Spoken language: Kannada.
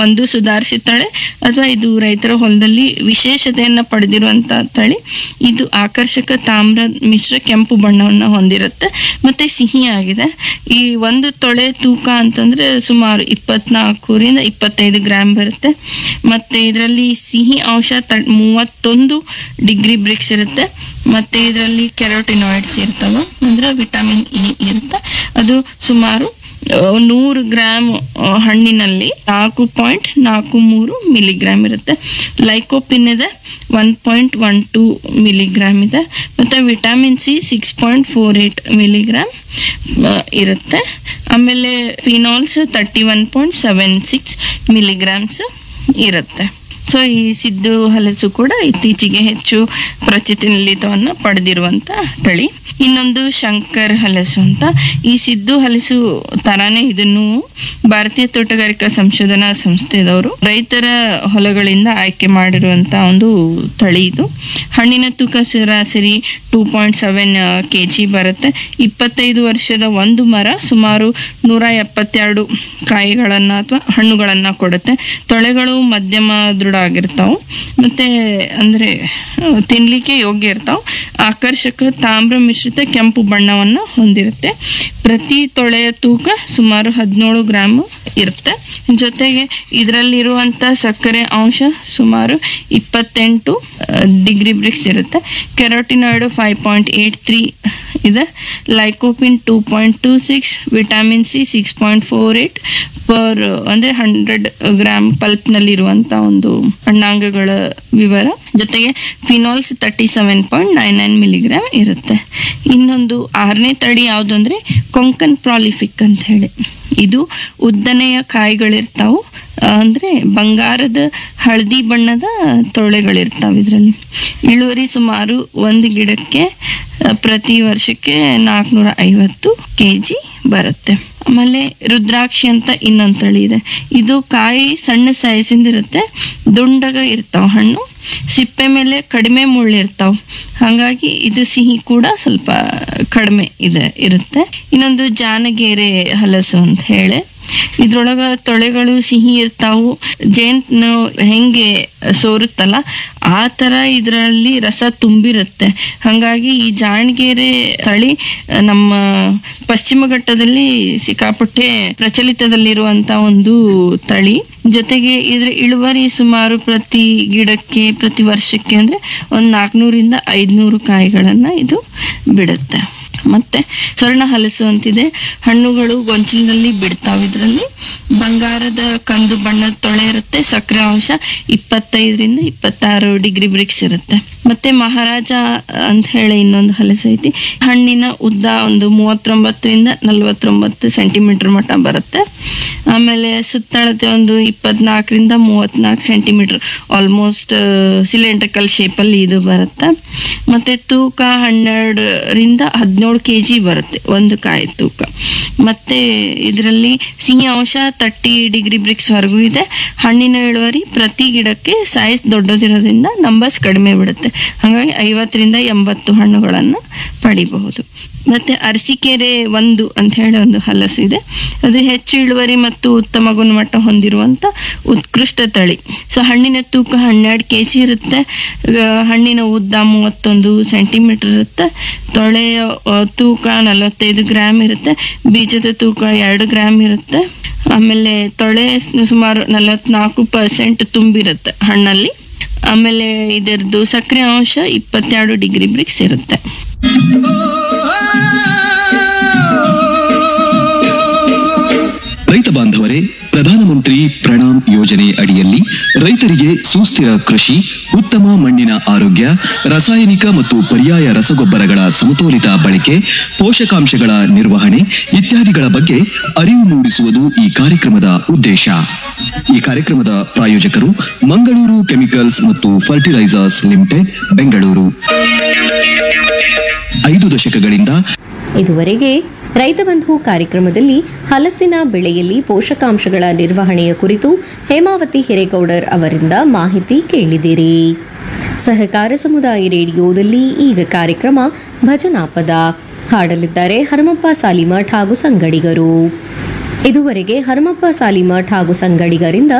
ಒಂದು ಸುಧಾರಿಸಿದ ತಳಿ ಅಥವಾ ಇದು ರೈತರ ಹೊಲದಲ್ಲಿ ವಿಶೇಷತೆಯನ್ನು ಪಡೆದಿರುವಂಥ ತಳಿ ಇದು ಆಕರ್ಷಕ ತಾಮ್ರ ಮಿಶ್ರ ಕೆಂಪು ಬಣ್ಣವನ್ನು ಹೊಂದಿರುತ್ತೆ ಮತ್ತೆ ಸಿಹಿಯಾಗಿದೆ ಈ ಒಂದು ತೊಳೆ ತೂಕ ಅಂತಂದ್ರೆ ಸುಮಾರು ಇಪ್ಪತ್ನಾಲ್ಕರಿಂದ ಇಪ್ಪತ್ತೈದು ಗ್ರಾಮ್ ಬರುತ್ತೆ ಮತ್ತೆ ಇದರಲ್ಲಿ ಸಿಹಿ ಅಂಶ ತ ಮೂವತ್ತೊಂದು ಡಿಗ್ರಿ ಬ್ರಿಕ್ಸ್ ಇರುತ್ತೆ ಮತ್ತೆ ಇದರಲ್ಲಿ ಕೆರೋಟಿನಾಯ್ಡ್ಸ್ ಇರ್ತವೆ ಅಂದ್ರೆ ವಿಟಮಿನ್ ಇ ಇರುತ್ತೆ ಅದು ಸುಮಾರು ಆ, ನೂರು ಗ್ರಾಮ್ ಆ, ಹಣ್ಣಿನಲ್ಲಿ ನಾಲ್ಕು ಪಾಯಿಂಟ್ ನಾಲ್ಕು ಮೂರು ಮಿಲಿಗ್ರಾಮ್ ಇರುತ್ತೆ ಲೈಕೋಪಿನ್ ಇದೆ one point one two milligram ಇದೆ ಮತ್ತು vitamin C six point four eight milligram ಇರುತ್ತೆ ಆಮೇಲೆ phenols thirty one point seven six milligrams ಇರುತ್ತೆ ಸೊ ಈ ಸಿದ್ದು ಹಲಸು ಕೂಡ ಇತ್ತೀಚೆಗೆ ಹೆಚ್ಚು ಪ್ರಚಲಿತವನ್ನು ಪಡೆದಿರುವಂಥ ತಳಿ ಇನ್ನೊಂದು ಶಂಕರ್ ಹಲಸು ಅಂತ ಈ ಸಿದ್ದು ಹಲಸು ತರಾನೇ ಇದನ್ನು ಭಾರತೀಯ ತೋಟಗಾರಿಕಾ ಸಂಶೋಧನಾ ಸಂಸ್ಥೆದವರು ರೈತರ ಹೊಲಗಳಿಂದ ಆಯ್ಕೆ ಮಾಡಿರುವಂಥ ಒಂದು ತಳಿ ಇದು ಹಣ್ಣಿನ ತೂಕ ಸರಾಸರಿ two point seven K G ಬರುತ್ತೆ ಇಪ್ಪತ್ತೈದು ವರ್ಷದ ಒಂದು ಮರ ಸುಮಾರು ನೂರ ಎಪ್ಪತ್ತೆರಡು ಕಾಯಿಗಳನ್ನು ಅಥವಾ ಹಣ್ಣುಗಳನ್ನು ಕೊಡುತ್ತೆ ತೊಳೆಗಳು ಮಧ್ಯಮ ದೃಢ ಆಗಿರ್ತಾವೆ ಮತ್ತು ಅಂದರೆ ತಿನ್ನಲಿಕ್ಕೆ ಯೋಗ್ಯ ಇರ್ತಾವೆ ಆಕರ್ಷಕ ತಾಮ್ರ ಮಿಶ್ರಿತ ಕೆಂಪು ಬಣ್ಣವನ್ನು ಹೊಂದಿರುತ್ತೆ ಪ್ರತಿ ತೊಳೆಯ ತೂಕ ಸುಮಾರು ಹದಿನೇಳು ಗ್ರಾಮ್ ಇರುತ್ತೆ ಜೊತೆಗೆ ಇದರಲ್ಲಿರುವಂಥ ಸಕ್ಕರೆ ಅಂಶ ಸುಮಾರು ಇಪ್ಪತ್ತೆಂಟು ಡಿಗ್ರಿ ಬ್ರಿಕ್ಸ್ ಇರುತ್ತೆ carotenoid five point eight three ಇದೆ lycopene two point two six vitamin C six point four eight per ಅಂದರೆ ಹಂಡ್ರೆಡ್ ಗ್ರಾಮ್ ಪಲ್ಪ್ನಲ್ಲಿರುವಂಥ ಒಂದು ಅಣ್ಣಾಂಗಗಳ ವಿವರ ಜೊತೆಗೆ phenols thirty seven point nine nine milligram ಇರುತ್ತೆ ಇನ್ನೊಂದು ಆರನೇ ತಳಿ ಯಾವುದು ಅಂದರೆ ಕೊಂಕನ್ ಪ್ರಾಲಿಫಿಕ್ ಅಂತ ಹೇಳಿ ಇದು ಉದ್ದನೆಯ ಕಾಯಿಗಳಿರ್ತಾವು ಅಂದರೆ ಬಂಗಾರದ ಹಳದಿ ಬಣ್ಣದ ತೊಳೆಗಳಿರ್ತಾವೆ ಇದರಲ್ಲಿ ಇಳುವರಿ ಸುಮಾರು ಒಂದು ಗಿಡಕ್ಕೆ ಆ, ಪ್ರತಿ ವರ್ಷಕ್ಕೆ ನಾಲ್ಕುನೂರ ಐವತ್ತು ಕೆ ಜಿ ಬರುತ್ತೆ ಆಮೇಲೆ ರುದ್ರಾಕ್ಷಿ ಅಂತ ಇನ್ನೊಂದು ತಳಿ ಇದೆ ಇದು ಕಾಯಿ ಸಣ್ಣ ಸೈಜಿಂದ ಇರುತ್ತೆ ದುಂಡಗ ಇರ್ತಾವ ಹಣ್ಣು ಸಿಪ್ಪೆ ಮೇಲೆ ಕಡಿಮೆ ಮುಳ್ಳಿರ್ತಾವ ಹಾಗಾಗಿ ಇದು ಸಿಹಿ ಕೂಡ ಸ್ವಲ್ಪ ಕಡಿಮೆ ಇದೆ ಇರುತ್ತೆ ಇನ್ನೊಂದು ಜಾನಗೇರೆ ಹಲಸು ಅಂತ ಹೇಳಿ ಇದ್ರೊಳಗ ತೊಳೆಗಳು ಸಿಹಿ ಇರ್ತಾವು ಜೇನು ಹೆಂಗೆ ಸೋರುತ್ತಲ್ಲ ಆ ಥರ ಇದರಲ್ಲಿ ರಸ ತುಂಬಿರುತ್ತೆ ಹಾಗಾಗಿ ಈ ಜಾಣಗೆರೆ ತಳಿ ಆ, ನಮ್ಮ ಪಶ್ಚಿಮ ಘಟ್ಟದಲ್ಲಿ ಸಿಕ್ಕಾಪಟ್ಟೆ ಪ್ರಚಲಿತದಲ್ಲಿರುವಂಥ ಒಂದು ತಳಿ ಜೊತೆಗೆ ಇದ್ರ ಇಳುವರಿ ಸುಮಾರು ಪ್ರತಿ ಗಿಡಕ್ಕೆ ಪ್ರತಿ ವರ್ಷಕ್ಕೆ ಅಂದರೆ ಒಂದು ನಾಲ್ಕುನೂರಿಂದ ಐದುನೂರು ಕಾಯಿಗಳನ್ನು ಇದು ಬಿಡುತ್ತೆ ಮತ್ತೆ ಸ್ವರ್ಣ ಹಲಸು ಅಂತಿದೆ ಹಣ್ಣುಗಳು ಗೊಂಚಲಿನಲ್ಲಿ ಬಿಡ್ತಾವೆ ಇದರಲ್ಲಿ ಬಂಗಾರದ ಕಂದು ಬಣ್ಣದ ತೊಳೆ ಇರುತ್ತೆ ಸಕ್ಕರೆ ಅಂಶ ಇಪ್ಪತ್ತೈದರಿಂದ ಇಪ್ಪತ್ತಾರು ಡಿಗ್ರಿ ಬ್ರಿಕ್ಸ್ ಇರುತ್ತೆ ಮತ್ತೆ ಮಹಾರಾಜ ಅಂತ ಹೇಳಿ ಇನ್ನೊಂದು ಹಲಸು ಐತಿ ಹಣ್ಣಿನ ಉದ್ದ ಒಂದು ಮೂವತ್ತೊಂಬತ್ತರಿಂದ ನಲವತ್ತೊಂಬತ್ತು ಸೆಂಟಿಮೀಟರ್ ಮಟ್ಟ ಬರುತ್ತೆ ಆಮೇಲೆ ಸುತ್ತಳತೆ ಒಂದು ಇಪ್ಪತ್ನಾಲ್ಕರಿಂದ ಮೂವತ್ನಾಲ್ಕು ಸೆಂಟಿಮೀಟರ್ ಆಲ್ಮೋಸ್ಟ್ ಸಿಲಿಂಡ್ರಿಕಲ್ ಶೇಪಲ್ಲಿ ಇದು ಬರುತ್ತೆ ಮತ್ತೆ ತೂಕ ಹನ್ನೆರಡರಿಂದ ಹದಿನೇಳು ಕೆ ಜಿ ಬರುತ್ತೆ ಒಂದು ಕಾಯಿ ತೂಕ ಮತ್ತೆ ಇದರಲ್ಲಿ ಸಿಹಿ ಅಂಶ ತರ್ಟಿ ಡಿಗ್ರಿ ಬ್ರಿಕ್ಸ್ ವರೆಗೂ ಇದೆ ಹಣ್ಣಿನ ಇಳುವರಿ ಪ್ರತಿ ಗಿಡಕ್ಕೆ ಸೈಜ್ ದೊಡ್ಡದಿರೋದ್ರಿಂದ ನಂಬರ್ಸ್ ಕಡಿಮೆ ಬಿಡುತ್ತೆ ಹಾಗಾಗಿ ಐವತ್ತರಿಂದ ಎಂಬತ್ತು ಹಣ್ಣುಗಳನ್ನು ಪಡಿಬಹುದು ಮತ್ತೆ ಅರಸೀಕೆರೆ ಒಂದು ಅಂತ ಹೇಳಿ ಒಂದು ಹಲಸು ಇದೆ ಅದು ಹೆಚ್ಚು ಇಳುವರಿ ಮತ್ತು ಉತ್ತಮ ಗುಣಮಟ್ಟ ಹೊಂದಿರುವಂತ ಉತ್ಕೃಷ್ಟ ತಳಿ ಸೊ ಹಣ್ಣಿನ ತೂಕ ಹನ್ನೆರಡು ಕೆ ಜಿ ಇರುತ್ತೆ ಆ, ಹಣ್ಣಿನ ಉದ್ದ ಮೂವತ್ತೊಂದು ಸೆಂಟಿಮೀಟರ್ ಇರುತ್ತೆ ತೊಳೆಯ ಆ, ತೂಕ ನಲವತ್ತೈದು ಗ್ರಾಮ್ ಇರುತ್ತೆ ಬೀಜದ ತೂಕ ಎರಡು ಗ್ರಾಮ್ ಇರುತ್ತೆ ಆಮೇಲೆ ತೊಳೆ ಸುಮಾರು ನಲವತ್ನಾಲ್ಕು ಪರ್ಸೆಂಟ್ ತುಂಬಿರುತ್ತೆ ಹಣ್ಣಲ್ಲಿ ಆಮೇಲೆ ಇದರದ್ದು ಸಕ್ಕರೆ ಅಂಶ ಇಪ್ಪತ್ತೆರಡು ಡಿಗ್ರಿ ಬ್ರಿಕ್ಸ್ ಇರುತ್ತೆ ರೈತ ಬಾಂಧವರೇ ಪ್ರಧಾನಮಂತ್ರಿ ಪ್ರಣಾಮ್ ಯೋಜನೆ ಅಡಿಯಲ್ಲಿ ರೈತರಿಗೆ ಸುಸ್ಥಿರ ಕೃಷಿ ಉತ್ತಮ ಮಣ್ಣಿನ ಆರೋಗ್ಯ ರಾಸಾಯನಿಕ ಮತ್ತು ಪರ್ಯಾಯ ರಸಗೊಬ್ಬರಗಳ ಸಮತೋಲಿತ ಬಳಕೆ ಪೋಷಕಾಂಶಗಳ ನಿರ್ವಹಣೆ ಇತ್ಯಾದಿಗಳ ಬಗ್ಗೆ ಅರಿವು ಮೂಡಿಸುವುದು ಈ ಕಾರ್ಯಕ್ರಮದ ಉದ್ದೇಶ ಈ ಕಾರ್ಯಕ್ರಮದ ಪ್ರಾಯೋಜಕರು ಮಂಗಳೂರು ಕೆಮಿಕಲ್ಸ್ ಮತ್ತು ಫರ್ಟಿಲೈಸರ್ಸ್ ಲಿಮಿಟೆಡ್ ಬೆಂಗಳೂರು ಐದು ದಶಕಗಳಿಂದ ಇದುವರೆಗೆ ರೈತ ಬಂಧು ಕಾರ್ಯಕ್ರಮದಲ್ಲಿ ಹಲಸಿನ ಬೆಳೆಯಲ್ಲಿ ಪೋಷಕಾಂಶಗಳ ನಿರ್ವಹಣೆಯ ಕುರಿತು ಹೇಮಾವತಿ ಹಿರೇಗೌಡರ್ ಅವರಿಂದ ಮಾಹಿತಿ ಕೇಳಿದಿರಿ ಸಹಕಾರ ಸಮುದಾಯ ರೇಡಿಯೋದಲ್ಲಿ ಈಗ ಕಾರ್ಯಕ್ರಮ ಭಜನಾ ಪದ ಹಾಡಲಿದ್ದಾರೆ ಹನುಮಪ್ಪ ಸಾಲಿಮಠ್ ಹಾಗೂ ಸಂಗಡಿಗರು ಇದುವರೆಗೆ ಹನುಮಪ್ಪ ಸಾಲಿಮಠ್ ಹಾಗೂ ಸಂಗಡಿಗರಿಂದ